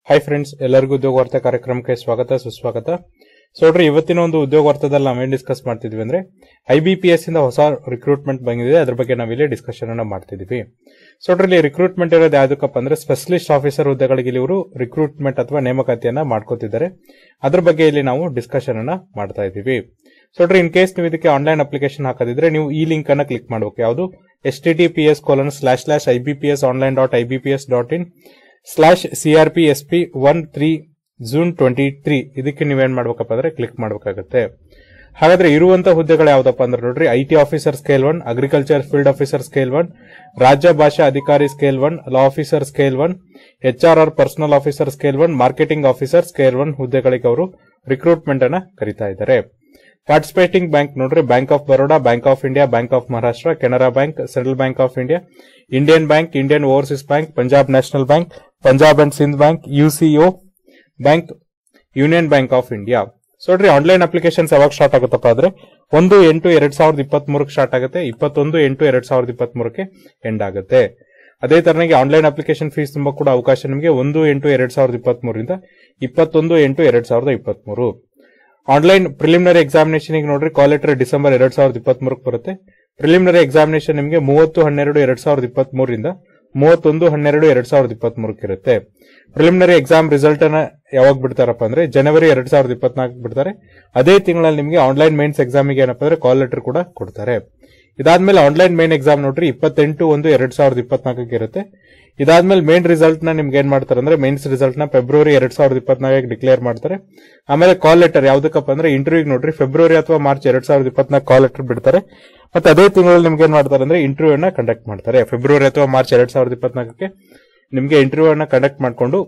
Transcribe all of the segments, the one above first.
hi friends ಎಲ್ಲರಿಗೂ ಉದ್ಯೋಗ ವಾರ್ತೆ ಕಾರ್ಯಕ್ರಮಕ್ಕೆ ಸ್ವಾಗತ ಸುಸ್ವಾಗತ ಸೊ ನೋಡ್ರಿ ಇವತ್ತಿನ ಒಂದು ಉದ್ಯೋಗ ವಾರ್ತೆದಲ್ಲಿ ನಾವೇನ್ ಡಿಸ್ಕಸ್ ಮಾಡ್ತಿದ್ವಿ ಅಂದ್ರೆ ಐ ಬಿ ಪಿ ಎಸ್ ಇಂದ ಹೊಸ ರಿಕ್ರೂಟ್ಮೆಂಟ್ ಬಂದಿದೆ ಅದ್ರ ಬಗ್ಗೆ ನಾವಿಲ್ಲಿ ಡಿಸ್ಕಷನ್ ಅನ್ನ ಮಾಡ್ತಿದ್ವಿ ಸೊ ನೋಡ್ರಿ ಇಲ್ಲಿ ರಿಕ್ರೂಟ್ಮೆಂಟ್ ಇರೋದು ಯಾವ್ದಕ್ಕಪ್ಪ ಅಂದ್ರೆ ಸ್ಪೆಷಲಿಸ್ಟ್ ಆಫೀಸರ್ ಹುದ್ದೆಗಳಿಗೆ ಇಲ್ಲಿ ಇವರು ರಿಕ್ರೂಟ್ಮೆಂಟ್ ಅಥವಾ ನೇಮಕಾತಿಯನ್ನ ಮಾಡ್ಕೋತಿದ್ದಾರೆ ಅದ್ರ ಬಗ್ಗೆ ಇಲ್ಲಿ ನಾವು ಡಿಸ್ಕಷನ್ ಅನ್ನ ಮಾಡ್ತಾ ಇದೀವಿ ಸೊ ನೋಡ್ರಿ ಇನ್ ಕೇಸ್ ನೀವು ಇದಕ್ಕೆ ಆನ್ಲೈನ್ ಅಪ್ಲಿಕೇಶನ್ ಹಾಕೋದಿದ್ರೆ ನೀವು ಈ ಲಿಂಕ್ ಅನ್ನ ಕ್ಲಿಕ್ ಮಾಡಬೇಕು ಯಾವುದು S T T P S colon slash slash I B P S online dot I B P S dot in slash C R P S P one three June twenty three ಇದಕ್ಕೆ ನೀವೇನ್ ಮಾಡ್ಬೇಕಪ್ಪ ಅಂದ್ರೆ click ಮಾಡಬೇಕಾಗುತ್ತೆ ಹಾಗಾದ್ರೆ ಇರುವಂತ ಹುದ್ದೆಗಳು ಯಾವ್ದಪ್ಪ ಅಂದ್ರೆ ನೋಡ್ರಿ I T officer scale one agriculture field officer scale one ರಾಜ್ಯ ಭಾಷಾ ಅಧಿಕಾರಿ scale one law officer scale one H R R personal officer scale one marketing officer scale one ಹುದ್ದೆಗಳಿಗೆ ಅವರು ರಿಕ್ರೂಟ್ಮೆಂಟ್ ಅನ್ನ ಕರಿತಾ ಇದ್ದಾರೆ ಪಾರ್ಟಿಸಿಪೇಟಿಂಗ್ ಬ್ಯಾಂಕ್ ನೋಡ್ರಿ bank of Baroda bank of India bank of Maharashtra Canara bank central bank of India Indian bank Indian overseas bank Punjab national bank Punjab and Sind bank ಯುಸಿಒ bank union bank of India so ನೋಡ್ರಿ online applications ಯಾವಾಗ start ಆಗುತ್ತಪ್ಪ ಅಂದ್ರೆ ಒಂದು ಎಂಟು ಎರಡ್ ಸಾವಿರದ ಇಪ್ಪತ್ತ್ ಮೂರಕ್ಕೆ ಸ್ಟಾರ್ಟ್ ಆಗುತ್ತೆ ಇಪ್ಪತ್ತೊಂದು ಎಂಟು ಎರಡ್ ಸಾವಿರದ ಇಪ್ಪತ್ತ್ ಮೂರಕ್ಕೆ ಎಂಡ್ ಆಗುತ್ತೆ ಅದೇ ತರನಾಗಿ ಆನ್ಲೈನ್ ಅಪ್ಲಿಕೇಶನ್ ಫೀಸ್ ತುಂಬ ಕೂಡ ಅವಕಾಶ ನಿಮಗೆ ಒಂದು ಎಂಟು ಎರಡ್ ಸಾವಿರದ ಇಪ್ಪತ್ತ್ ಮೂರರಿಂದ ಇಪ್ಪತ್ತೊಂದು ಎಂಟು ಎರಡ್ ಸಾವಿರದ ಇಪ್ಪತ್ತ್ ಮೂರು ಆನ್ಲೈನ್ ಪ್ರಿಲಿಮಿನರಿ ಎಕ್ಸಾಮಿನೇಷನ್ ನೋಡ್ರಿ ಕಾಲ್ ಲೆಟರ್ ಡಿಸೆಂಬರ್ ಎರಡ್ ಸಾವಿರದ ಇಪ್ಪತ್ತ್ ಮೂರಕ್ಕೆ ಬರುತ್ತೆ ಪ್ರಿಲಿಮಿನರಿ ಎಕ್ಸಾಮಿನೇಷನ್ ನಿಮಗೆ ಮೂವತ್ತು ಹನ್ನೆರಡು ಎರಡ್ ಸಾವಿರದ ಇಪ್ಪತ್ತ್ ಮೂರರಿಂದ ಮೂವತ್ತೊಂದು ಹನ್ನೆರಡು ಎರಡ್ ಸಾವಿರದ ಇಪ್ಪತ್ತ್ ಮೂರಕ್ಕೆ ಇರುತ್ತೆ ಪ್ರಿಲಿಮಿನರಿ ಎಕ್ಸಾಮ್ ರಿಸಲ್ಟ್ ಅನ್ನ ಯಾವಾಗ ಬಿಡ್ತಾರಪ್ಪ ಅಂದ್ರೆ ಜನವರಿ ಎರಡ್ ಸಾವಿರದ ಇಪ್ಪತ್ನಾಲ್ಕು ಬಿಡ್ತಾರೆ ಅದೇ ತಿಂಗಳಲ್ಲಿ ನಿಮಗೆ ಆನ್ಲೈನ್ ಮೇನ್ಸ್ ಎಕ್ಸಾಮಿಗೆ ಏನಪ್ಪ ಅಂದ್ರೆ ಕಾಲ್ ಲೆಟರ್ ಕೂಡ ಕೊಡ್ತಾರೆ ಇದಾದ್ಮೇಲೆ ಆನ್ಲೈನ್ ಮೇನ್ ಎಕ್ಸಾಮ್ ನೋಡ್ರಿ ಇಪ್ಪತ್ತೆಂಟು ಒಂದು ಎರಡ್ ಸಾವಿರದ ಇಪ್ಪತ್ನಾಲ್ಕಕ್ಕೆ ಇರುತ್ತೆ ಇದಾದ್ಮೇಲೆ ಮೇನ್ ರಿಸಲ್ಟ್ ನ ನಿಮ್ಗೆ ಏನ್ ಮಾಡ್ತಾರೆ ಅಂದ್ರೆ ಮೇನ್ಸ್ ರಿಸಲ್ಟ್ ನ ಫೆಬ್ರವರಿ ಎರಡ್ ಸಾವಿರದ ಇಪ್ಪತ್ನಾಲ್ಕಕ್ಕೆ ಡಿಕ್ಲೇರ್ ಮಾಡ್ತಾರೆ ಆಮೇಲೆ ಕಾಲ್ ಲೆಟರ್ ಯಾವ್ದಕ್ಕಪ್ಪ ಅಂದ್ರೆ ಇಂಟರ್ವ್ಯೂ ನೋಡ್ರಿ ಫೆಬ್ರವರಿ ಅಥವಾ ಮಾರ್ಚ್ ಎರಡ್ ಸಾವಿರದ ಇಪ್ಪತ್ನಾಲ್ಕು ಕಾಲ್ ಲೆಟರ್ ಬಿಡ್ತಾರೆ ಮತ್ತೆ ಅದೇ ತಿಂಗಳಲ್ಲಿ ನಿಮ್ಗೆ ಏನ್ ಮಾಡ್ತಾರೆ ಅಂದ್ರೆ ಇಂಟರ್ವ್ಯೂ ಅನ್ನ ಕಂಡಕ್ಟ್ ಮಾಡ್ತಾರೆ ಫೆಬ್ರವರಿ ಅಥವಾ ಮಾರ್ಚ್ ಎರಡ್ ಸಾವಿರದ ಇಪ್ಪತ್ನಾಲ್ಕಕ್ಕೆ ನಿಮ್ಗೆ ಇಂಟರ್ವ್ಯೂ ಅನ್ನ ಕಂಡಕ್ಟ್ ಮಾಡ್ಕೊಂಡು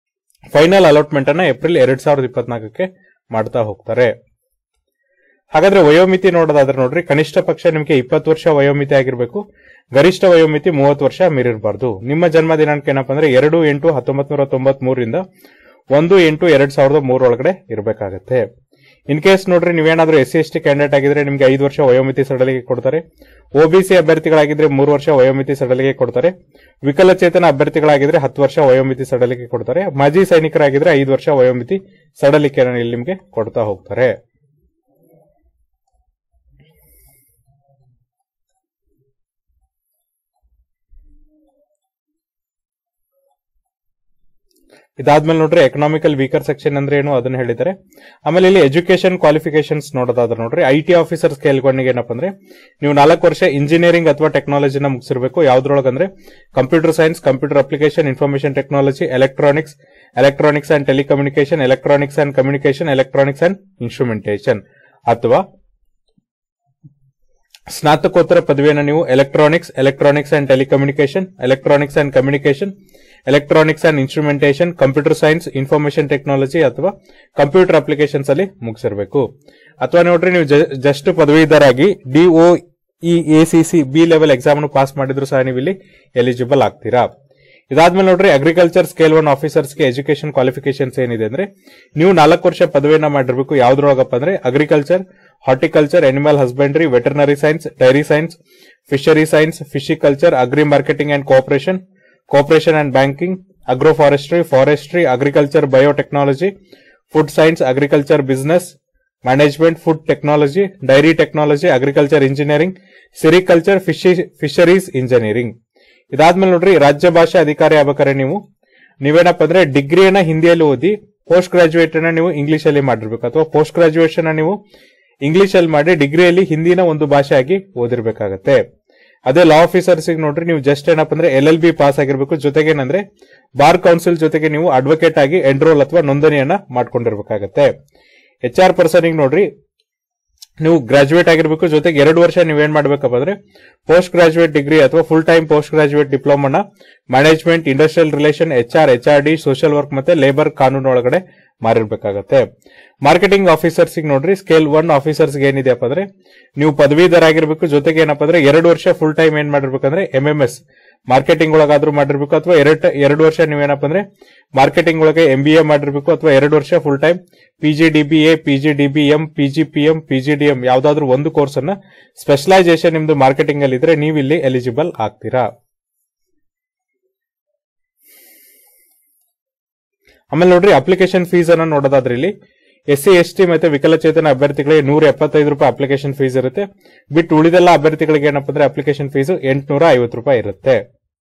ಫೈನಲ್ ಅಲಾಟ್ಮೆಂಟ್ ಅನ್ನ ಏಪ್ರಿಲ್ ಎರಡ್ ಸಾವಿರದ ಇಪ್ಪತ್ನಾಲ್ಕಕ್ಕೆ ಮಾಡ್ತಾ ಹೋಗ್ತಾರೆ ಹಾಗಾದ್ರೆ ವಯೋಮಿತಿ ನೋಡೋದಾದ್ರೆ ನೋಡ್ರಿ ಕನಿಷ್ಠ ಪಕ್ಷ ನಿಮಗೆ ಇಪ್ಪತ್ತು ವರ್ಷ ವಯೋಮಿತಿ ಆಗಿರ್ಬೇಕು ಗರಿಷ್ಠ ವಯೋಮಿತಿ ಮೂವತ್ತು ವರ್ಷ ಮೀರಿರಬಾರ್ದು ನಿಮ್ಮ ಜನ್ಮ ದಿನಾಂಕ ಏನಪ್ಪಾ ಅಂದ್ರೆ ಎರಡು ಎಂಟು ಹತ್ತೊಂಬತ್ ನೂರ ತೊಂಬತ್ ಮೂರರಿಂದ ಒಂದು ಎಂಟು ಎರಡ್ ಸಾವಿರದ ಮೂರೊಳಗಡೆ ಇರಬೇಕಾಗತ್ತೆ ಇನ್ ಕೇಸ್ ನೋಡ್ರಿ ನೀವೇನಾದ್ರೂ S C S T candidate ಆಗಿದ್ರೆ ನಿಮ್ಗೆ ಐದು ವರ್ಷ ವಯೋಮಿತಿ ಸಡಲಿಗೆ ಕೊಡ್ತಾರೆ ಒಬಿಸಿ ಅಭ್ಯರ್ಥಿಗಳಾಗಿದ್ರೆ ಮೂರು ವರ್ಷ ವಯೋಮಿತಿ ಸಡಲಿಗೆ ಕೊಡ್ತಾರೆ ವಿಕಲಚೇತನ ಅಭ್ಯರ್ಥಿಗಳಾಗಿದ್ರೆ ಹತ್ತು ವರ್ಷ ವಯೋಮಿತಿ ಸಡಲಿಕೆ ಕೊಡ್ತಾರೆ ಮಾಜಿ ಸೈನಿಕರಾಗಿದ್ರೆ ಐದು ವರ್ಷ ವಯೋಮಿತಿ ಸಡಲಿಕೆಯನ್ನು ಇಲ್ಲಿ ನಿಮ್ಗೆ ಕೊಡ್ತಾ ಹೋಗ್ತಾರೆ ಇದಾದ್ಮೇಲೆ ನೋಡ್ರಿ ಎಕನಾಮಿಕಲ್ ವೀಕರ್ ಸೆಕ್ಷನ್ ಅಂದ್ರೆ ಏನು ಅದನ್ನ ಹೇಳಿದ್ದಾರೆ ಆಮೇಲೆ ಇಲ್ಲಿ ಎಜುಕೇಶನ್ ಕ್ವಾಲಿಫಿಕೇಶನ್ಸ್ ನೋಡೋದಾದ್ರೆ ನೋಡ್ರಿ ಐ ಟಿ ಆಫೀಸರ್ ಸ್ಕೇಲ್ಗೊಂಡಿಗೆ ಏನಪ್ಪ ಅಂದ್ರೆ ನೀವು ನಾಲ್ಕು ವರ್ಷ ಇಂಜಿನಿಯರಿಂಗ್ ಅಥವಾ ಟೆಕ್ನಾಲಜಿನ ಮುಗಿಸಿರ್ಬೇಕು ಯಾವ್ದ್ರೊಳಗಂದ್ರೆ computer science computer application information technology electronics electronics and telecommunication electronics and communication electronics and instrumentation ಅಥವಾ ಸ್ನಾತಕೋತ್ತರ ಪದವಿಯನ್ನು ನೀವು electronics electronics and telecommunication electronics and communication electronics and instrumentation computer science information technology ಅಥವಾ computer applications ಅಲ್ಲಿ ಮುಗಿಸಿರ್ಬೇಕು ಅಥವಾ ನೋಡ್ರಿ ನೀವು ಜಸ್ಟ್ ಪದವೀಧರಾಗಿ D O E A C C B level exam pass ಮಾಡಿದ್ರು ಸಹ ನೀವು ಇಲ್ಲಿ ಎಲಿಜಿಬಲ್ ಆಗ್ತೀರಾ ಇದಾದ್ಮೇಲೆ ನೋಡ್ರಿ agriculture scale one ಆಫೀಸರ್ಸ್ಗೆ education qualifications ಏನಿದೆ ಅಂದ್ರೆ ನೀವು ನಾಲ್ಕು ವರ್ಷ ಪದವಿಯನ್ನ ಮಾಡಿರ್ಬೇಕು ಯಾವ್ದ್ರೊಳಗಪ್ಪ ಅಂದ್ರೆ agriculture horticulture animal husbandry veterinary science dairy science fishery science pisciculture agri marketing and cooperation cooperation and banking agro forestry forestry agriculture biotechnology food science agriculture business management food technology dairy technology agriculture engineering sericulture fisheries engineering ಇದಾದ್ಮೇಲೆ ನೋಡ್ರಿ ರಾಜ್ಯ ಭಾಷೆ ಅಧಿಕಾರಿ ಆಗ್ಬೇಕಾದ್ರೆ ನೀವು ನೀವೇನಪ್ಪ ಅಂದ್ರೆ ಡಿಗ್ರಿಯನ್ನ ಹಿಂದಿಯಲ್ಲಿ ಓದಿ ಪೋಸ್ಟ್ ಗ್ರಾಜುಯೇಟ್ ಅನ್ನ ನೀವು ಇಂಗ್ಲಿಷ್ ಅಲ್ಲಿ ಮಾಡಿರ್ಬೇಕು ಅಥವಾ ಪೋಸ್ಟ್ ಗ್ರಾಜುಯೇಷನ್ ನೀವು ಇಂಗ್ಲಿಷ್ ಅಲ್ಲಿ ಮಾಡಿ ಡಿಗ್ರಿಯಲ್ಲಿ ಹಿಂದಿನ ಒಂದು ಭಾಷೆಯಾಗಿ ಓದಿರ್ಬೇಕಾಗತ್ತೆ ಅದೇ ಲಾ ಆಫೀಸರ್ಸ್ ನೋಡ್ರಿ ನೀವು ಜಸ್ಟ್ ಏನಪ್ಪ ಅಂದ್ರೆ ಎಲ್ ಎಲ್ ಬಿ ಪಾಸ್ ಆಗಿರ್ಬೇಕು ಜೊತೆಗೆ ಏನಂದ್ರೆ ಬಾರ್ ಕೌನ್ಸಿಲ್ ಜೊತೆಗೆ ನೀವು ಅಡ್ವೊಕೇಟ್ ಆಗಿ ಎನ್ರೋಲ್ ಅಥವಾ ನೋಂದಣಿಯನ್ನ ಮಾಡ್ಕೊಂಡಿರ್ಬೇಕಾಗತ್ತೆ ಎಚ್ ಆರ್ ಪರ್ಸನ್ ನೋಡ್ರಿ ನೀವು ಗ್ರಾಜುಯೇಟ್ ಆಗಿರ್ಬೇಕು ಜೊತೆಗೆ ಎರಡು ವರ್ಷ ನೀವೇನ್ ಮಾಡ್ಬೇಕಪ್ಪ ಅಂದ್ರೆ ಪೋಸ್ಟ್ ಗ್ರಾಜುಯೇಟ್ ಡಿಗ್ರಿ ಅಥವಾ ಫುಲ್ ಟೈಮ್ ಪೋಸ್ಟ್ ಗ್ರಾಜುಯೇಟ್ ಡಿಪ್ಲೊಮಾನ management industrial relation H R H R D social work ಮತ್ತೆ ಲೇಬರ್ ಕಾನೂನು ಒಳಗಡೆ ಮಾರಿರ್ಬೇಕಾಗತ್ತೆ ಮಾರ್ಕೆಟಿಂಗ್ ಆಫೀಸರ್ಸ್ ನೋಡ್ರಿ ಸ್ಕೇಲ್ ಒನ್ ಆಫೀಸರ್ಸ್ ಏನಿದೆಯಪ್ಪ ಅಂದ್ರೆ ನೀವು ಪದವೀಧರ ಆಗಿರ್ಬೇಕು ಜೊತೆಗೆ ಏನಪ್ಪ ಅಂದ್ರೆ ಎರಡು ವರ್ಷ ಫುಲ್ ಟೈಮ್ ಏನ್ ಮಾಡಿರ್ಬೇಕಂದ್ರೆ ಎಂ ಎಂ ಎಸ್ ಮಾರ್ಕೆಟಿಂಗ್ ಒಳಗಾದ್ರೂ ಮಾಡಿರ್ಬೇಕು ಅಥವಾ ಎರಡು ಎರಡು ವರ್ಷ ನೀವೇನಪ್ಪ ಅಂದ್ರೆ ಮಾರ್ಕೆಟಿಂಗ್ ಒಳಗೆ ಎಂ ಬಿ ಎ ಮಾಡಿರ್ಬೇಕು ಅಥವಾ ಎರಡು ವರ್ಷ full time PG DBA PG DBM PG PM PG DM ಯಾವ್ದಾದ್ರು ಒಂದು ಕೋರ್ಸ್ ಅನ್ನ ಸ್ಪೆಷಲೈಸೇಷನ್ ನಿಮ್ದು ಮಾರ್ಕೆಟಿಂಗ್ ಅಲ್ಲಿ ಇದ್ರೆ ನೀವು ಇಲ್ಲಿ ಎಲಿಜಿಬಲ್ ಆಗ್ತೀರಾ ಆಮೇಲೆ ನೋಡ್ರಿ ಅಪ್ಲಿಕೇಶನ್ ಫೀಸ್ ಅನ್ನ ನೋಡೋದಾದ್ರೆ ಇಲ್ಲಿ ಎಸ್ ಸಿ ಎಸ್ ಟಿ ಮತ್ತೆ ವಿಕಲಚೇತನ ಅಭ್ಯರ್ಥಿಗಳಿಗೆ ನೂರ ಎಪ್ಪತ್ತೈದು ರೂಪಾಯಿ ಅಪ್ಲಿಕೇಶನ್ ಫೀಸ್ ಇರುತ್ತೆ ಬಿಟ್ಟು ಉಳಿದೆಲ್ಲ ಅಭ್ಯರ್ಥಿಗಳಿಗೆ ಏನಪ್ಪ ಅಂದ್ರೆ ಅಪ್ಲಿಕೇಶನ್ ಫೀಸ್ ಎಂಟುನೂರ ಐವತ್ತು ರೂಪಾಯಿ ಇರುತ್ತೆ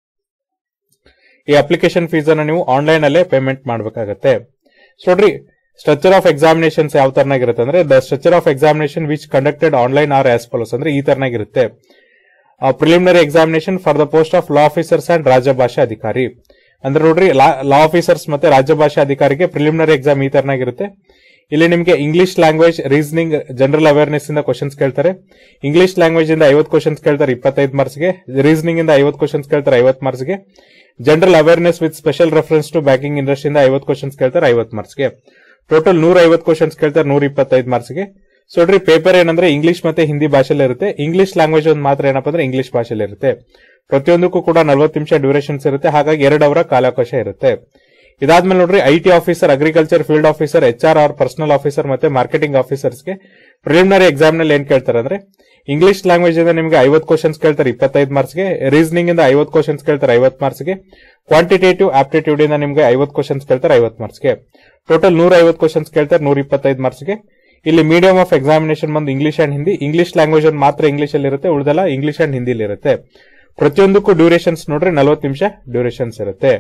ಈ ಅಪ್ಲಿಕೇಶನ್ ಫೀಸ್ ಅನ್ನ ನೀವು ಆನ್ಲೈನ್ ಅಲ್ಲೇ ಪೇಮೆಂಟ್ ಮಾಡಬೇಕಾಗತ್ತೆ ಸೊ ನೋಡ್ರಿ ಸ್ಟ್ರಕ್ಚರ್ ಆಫ್ ಎಕ್ಸಾಮಿನೇಷನ್ಸ್ ಯಾವ ತರನಾಗಿರುತ್ತೆ ಅಂದ್ರೆ the structure of examination which conducted online are as follows ಅಂದ್ರೆ ಈ ತರನಾಗಿರುತ್ತೆ preliminary examination for the post of law officers and ರಾಜ್ಯಭಾಷಾ ಅಧಿಕಾರಿ ಅಂದ್ರೆ ನೋಡ್ರಿ ಲಾ ಆಫೀಸರ್ಸ್ ಮತ್ತೆ ರಾಜ್ಯಭಾಷಾ ಅಧಿಕಾರಿಗೆ ಪ್ರಿಲಿಮಿನರಿ ಎಕ್ಸಾಮ್ ಈ ತರನಾಗಿರುತ್ತೆ ಇಲ್ಲಿ ನಿಮಗೆ English language reasoning general awareness ಇಂದ ಕ್ವಶನ್ಸ್ ಕೇಳ್ತಾರೆ ಇಂಗ್ಲಿಷ್ ಲ್ಯಾಂಗ್ವೇಜ್ ಇಂದ ಐವತ್ತು ಕ್ವಶನ್ಸ್ ಕೇಳ್ತಾರೆ ಇಪ್ಪತ್ತೈದು ಮಾರ್ಕ್ಸ್ಗೆ ರೀಸನಿಂಗ್ ಇಂದ ಐವತ್ತು ಕ್ವಶನ್ಸ್ ಕೇಳ್ತಾರೆ ಐವತ್ತು ಮಾರ್ಕ್ಸ್ಗೆ general awareness with special reference to banking ಇಂಡಸ್ಟ್ರಿಯಿಂದ ಐವತ್ತು ಕ್ವಶನ್ಸ್ ಕೇಳ್ತಾರೆ ಐವತ್ತು ಮಾರ್ಕ್ಸ್ಗೆ ಟೋಟಲ್ ನೂರ ಐವತ್ತು ಕ್ವಶನ್ಸ್ ಕೇಳ್ತಾರೆ ನೂರ ಇಪ್ಪತ್ತೈದು ಮಾರ್ಕ್ಸ್ಗೆ ಸೊ ನೋಡ್ರಿ ಪೇಪರ್ ಏನಂದ್ರೆ ಇಂಗ್ಲಿಷ್ ಮತ್ತೆ ಹಿಂದಿ ಭಾಷೆಯಲ್ಲಿ ಇರುತ್ತೆ ಇಂಗ್ಲಿಷ್ ಲ್ಯಾಂಗ್ವೇಜ್ ಒಂದು ಮಾತ್ರ ಏನಪ್ಪ ಅಂದ್ರೆ ಇಂಗ್ಲಿಷ್ ಭಾಷೆಯಲ್ಲಿ ಇರುತ್ತೆ ಪ್ರತಿಯೊಂದಕ್ಕೂ ಕೂಡ ನಲ್ವತ್ತು ನಿಮಿಷ ಡ್ಯೂರೇಷನ್ಸ್ ಇರುತ್ತೆ ಹಾಗಾಗಿ ಎರಡು ಅವರ ಕಾಲಾವಕಾಶ ಇರುತ್ತೆ ಇದಾದ್ಮೇಲೆ ನೋಡ್ರಿ I T officer agriculture field officer H R R personal officer ಮತ್ತೆ ಮಾರ್ಕೆಟಿಂಗ್ ಆಫೀಸರ್ಸ್ಗೆ ಪ್ರಿಲಿಮಿನರಿ ಎಕ್ಸಾಮ್ ನಲ್ಲಿ ಏನ್ ಕೇಳ್ತಾರೆ ಅಂದ್ರೆ ಇಂಗ್ಲಿಷ್ ಲ್ಯಾಂಗ್ವೇಜ್ ಇಂದ ನಿಮಗೆ ಐವತ್ತು ಕ್ವಶನ್ಸ್ ಕೇಳ್ತಾರೆ ಇಪ್ಪತ್ತೈದು ಮಾರ್ಕ್ಸ್ಗೆ ರೀಸನಿಂಗ್ ಇಂದ ಐವತ್ತು ಕ್ವಶನ್ಸ್ ಕೇಳ್ತಾರೆ ಐವತ್ತು ಮಾರ್ಕ್ಸ್ಗೆ ಕ್ವಾಂಟಿಟೇಟಿವ್ ಆಪ್ಟಿಟ್ಯೂಡ್ ಇಂದ ನಿಮಗೆ ಐವತ್ತು ಕ್ವಶನ್ಸ್ ಕೇಳ್ತಾರೆ ಐವತ್ತು ಮಾರ್ಕ್ಸ್ಗೆ ಟೋಟಲ್ ನೂರ ಐವತ್ತು ಕ್ವಶನ್ಸ್ ಕೇಳ್ತಾರೆ ನೂರ ಇಪ್ಪತ್ತೈದು ಮಾರ್ಕ್ಸ್ಗೆ ಇಲ್ಲಿ ಮೀಡಿಯಂ ಆಫ್ ಎಕ್ಸಾಮಿನೇಷನ್ ಬಂದು English and Hindi English language ಒಂದು ಮಾತ್ರ ಇಂಗ್ಲಿಷ್ ಅಲ್ಲಿ ಇರುತ್ತೆ ಉಳಿದೆಲ್ಲ ಇಂಗ್ಲಿಷ್ ಅಂಡ್ ಹಿಂದಿಲಿ ಇರುತ್ತೆ ಪ್ರತಿಯೊಂದಕ್ಕೂ ಡ್ಯೂರೇಷನ್ಸ್ ನೋಡ್ರಿ ನಲವತ್ತು ನಿಮಿಷ ಡ್ಯೂರೇಷನ್ಸ್ ಇರುತ್ತೆ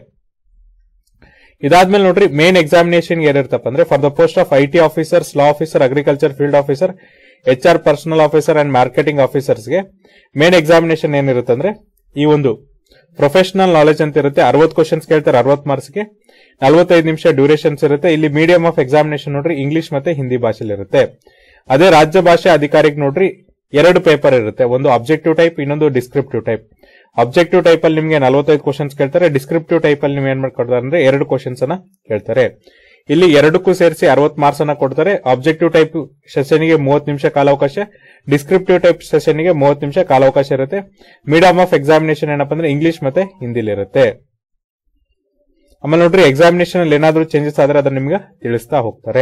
ಇದಾದ್ಮೇಲೆ ನೋಡ್ರಿ ಮೇನ್ ಎಕ್ಸಾಮಿನೇಷನ್ ಏನಿರುತ್ತಪ್ಪ ಅಂದ್ರೆ for the post of I T officers law officer agriculture field officer H R personal officer and marketing ಆಫೀಸರ್ಸ್ಗೆ ಮೇನ್ ಎಕ್ಸಾಮಿನೇಷನ್ ಏನಿರುತ್ತೆ ಅಂದ್ರೆ ಈ ಒಂದು ಪ್ರೊಫೆಷನಲ್ ನಾಲೆಜ್ ಅಂತ ಇರುತ್ತೆ ಅರವತ್ತು ಕ್ವಶನ್ಸ್ ಕೇಳ್ತಾರೆ ಅರವತ್ತು ಮಾರ್ಕ್ಸ್ಗೆ ನಲವತ್ತೈದು ನಿಮಿಷ ಡ್ಯೂರೇಷನ್ಸ್ ಇರುತ್ತೆ ಇಲ್ಲಿ ಮೀಡಿಯಂ ಆಫ್ ಎಕ್ಸಾಮಿನೇಷನ್ ನೋಡ್ರಿ ಇಂಗ್ಲಿಷ್ ಮತ್ತೆ ಹಿಂದಿ ಭಾಷೆಲಿ ಇರುತ್ತೆ ಅದೇ ರಾಜ್ಯ ಭಾಷೆ ಅಧಿಕಾರಿಗೆ ನೋಡ್ರಿ ಎರಡು ಪೇಪರ್ ಇರುತ್ತೆ ಒಂದು ಅಬ್ಜೆಕ್ಟಿವ್ ಟೈಪ್ ಇನ್ನೊಂದು ಡಿಸ್ಕ್ರಿಪ್ಟಿವ್ ಟೈಪ್ ಅಬ್ಜೆಕ್ಟಿವ್ ಟೈಪ್ ಅಲ್ಲಿ ನಿಮಗೆ ನಲವತ್ತೈದು ಕ್ವಶನ್ಸ್ ಕೇಳ್ತಾರೆ ಡಿಸ್ಕ್ರಿಪ್ಟಿವ್ ಟೈಪ್ ಅಲ್ಲಿ ನೀವು ಏನ್ ಮಾಡ್ಕೊಡ್ತಾರೆ ಅಂದ್ರೆ ಎರಡು ಕ್ವಶನ್ಸ್ ಅನ್ನ ಕೇಳ್ತಾರೆ ಇಲ್ಲಿ ಎರಡಕ್ಕೂ ಸೇರಿಸಿ ಅರವತ್ತು ಮಾರ್ಕ್ಸ್ ಅನ್ನ ಕೊಡ್ತಾರೆ ಆಬ್ಜೆಕ್ಟಿವ್ ಟೈಪ್ ಸೆಷನ್ಗೆ ಮೂವತ್ತು ನಿಮಿಷ ಕಾಲಾವಕಾಶ ಡಿಸ್ಕ್ರಿಪ್ಟಿವ್ ಟೈಪ್ ಸೆಷನ್ಗೆ ಮೂವತ್ತು ನಿಮಿಷ ಕಾಲಾವಕಾಶ ಇರುತ್ತೆ ಮೀಡಿಯಂ ಆಫ್ ಎಕ್ಸಾಮಿನೇಷನ್ ಏನಪ್ಪ ಅಂದ್ರೆ ಇಂಗ್ಲಿಷ್ ಮತ್ತೆ ಹಿಂದಿಲಿ ಇರುತ್ತೆ ಆಮೇಲೆ ನೋಡ್ರಿ ಎಕ್ಸಾಮಿನೇಷನ್ ಅಲ್ಲಿ ಏನಾದ್ರೂ ಚೇಂಜಸ್ ಆದ್ರೆ ಅದನ್ನ ನಿಮ್ಗೆ ತಿಳಿಸ್ತಾ ಹೋಗ್ತಾರೆ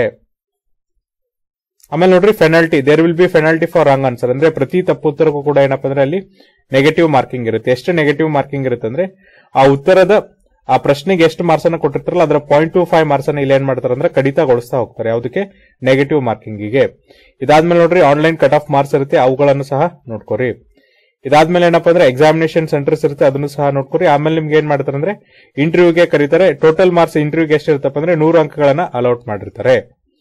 ಆಮೇಲೆ ನೋಡ್ರಿ penalty there will be penalty for wrong answer ಅಂದ್ರೆ ಪ್ರತಿ ತಪ್ಪು ಉತ್ತರಕ್ಕೂ ಕೂಡ ಏನಪ್ಪ ಅಂದ್ರೆ ಅಲ್ಲಿ ನೆಗೆಟಿವ್ ಮಾರ್ಕಿಂಗ್ ಇರುತ್ತೆ ಎಷ್ಟು ನೆಗೆಟಿವ್ ಮಾರ್ಕಿಂಗ್ ಇರುತ್ತೆ ಅಂದ್ರೆ ಆ ಉತ್ತರದ ಆ ಪ್ರಶ್ನೆಗೆ ಎಷ್ಟು ಮಾರ್ಕ್ಸ್ ಅನ್ನ ಕೊಟ್ಟಿರ್ತಾರಲ್ಲ ಅದರ ಪಾಯಿಂಟ್ ಟು ಫೈವ್ ಮಾರ್ಕ್ಸ್ ಅನ್ನ ಇಲ್ಲಿ ಏನ್ ಮಾಡ್ತಾರೆ ಅಂದ್ರೆ ಕಡಿತಗೊಳಿಸ್ತಾ ಹೋಗ್ತಾರೆ ಯಾವುದಕ್ಕೆ ನೆಗೆಟಿವ್ ಮಾರ್ಕಿಂಗಿಗೆ ಇದಾದ್ಮೇಲೆ ನೋಡ್ರಿ ಆನ್ಲೈನ್ ಕಟ್ ಆಫ್ ಮಾರ್ಕ್ಸ್ ಇರುತ್ತೆ ಅವುಗಳನ್ನು ಸಹ ನೋಡ್ಕೋರಿ ಇದಾದ್ಮೇಲೆ ಏನಪ್ಪಾ ಅಂದ್ರೆ ಎಕ್ಸಾಮಿನೇಷನ್ ಸೆಂಟರ್ಸ್ ಇರುತ್ತೆ ಅದನ್ನು ಸಹ ನೋಡ್ಕೊರಿ ಆಮೇಲೆ ನಿಮ್ಗೆ ಏನ್ ಮಾಡ್ತಾರೆ ಅಂದ್ರೆ ಇಂಟರ್ವ್ಯೂಗೆ ಕರೀತಾರೆ ಟೋಟಲ್ ಮಾರ್ಕ್ಸ್ ಇಂಟರ್ವ್ಯೂಗೆ ಎಷ್ಟಿರುತ್ತಪ್ಪ ಅಂದ್ರೆ ನೂರು ಅಂಕಗಳನ್ನ ಅಲೌಟ್ ಮಾಡಿರ್ತಾರೆ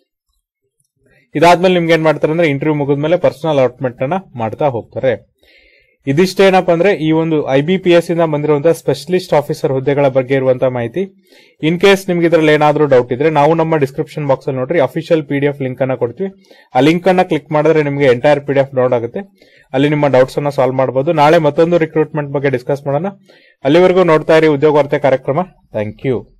ಇದಾದ್ಮೇಲೆ ನಿಮ್ಗೆ ಏನ್ ಮಾಡ್ತಾರೆ ಅಂದ್ರೆ ಇಂಟರ್ವ್ಯೂ ಮುಗಿದ್ಮೇಲೆ ಪರ್ಸನಲ್ ಅಲಾಟ್ಮೆಂಟ್ ಅನ್ನ ಮಾಡ್ತಾ ಹೋಗ್ತಾರೆ ಇದಿಷ್ಟೇನಪ್ಪ ಅಂದ್ರೆ ಈ ಒಂದು ಐ ಬಿ ಪಿ ಎಸ್ ಇಂದ ಬಂದಿರುವಂತಹ ಸ್ಪೆಷಲಿಸ್ಟ್ ಆಫೀಸರ್ ಹುದ್ದೆಗಳ ಬಗ್ಗೆ ಇರುವಂತಹ ಮಾಹಿತಿ ಇನ್ ಕೇಸ್ ನಿಮ್ಗೆ ಇದ್ರಲ್ಲಿ ಏನಾದ್ರೂ ಡೌಟ್ ಇದ್ರೆ ನಾವು ನಮ್ಮ ಡಿಸ್ಕ್ರಿಪ್ಷನ್ ಬಾಕ್ಸ್ ಅಲ್ಲಿ ನೋಡ್ರಿ official P D F link ಅನ್ನ ಕೊಡ್ತೀವಿ ಆ ಲಿಂಕ್ ಅನ್ನ ಕ್ಲಿಕ್ ಮಾಡಿದ್ರೆ ನಿಮಗೆ entire P D F down ಆಗುತ್ತೆ ಅಲ್ಲಿ ನಿಮ್ಮ ಡೌಟ್ಸ್ ಅನ್ನ ಸಾಲ್ವ್ ಮಾಡಬಹುದು ನಾಳೆ ಮತ್ತೊಂದು ರಿಕ್ರೂಟ್ಮೆಂಟ್ ಬಗ್ಗೆ ಡಿಸ್ಕಸ್ ಮಾಡೋಣ ಅಲ್ಲಿವರೆಗೂ ನೋಡ್ತಾ ಇರಿ ಉದ್ಯೋಗ ವಾರ್ತೆ ಕಾರ್ಯಕ್ರಮ ಥ್ಯಾಂಕ್ ಯು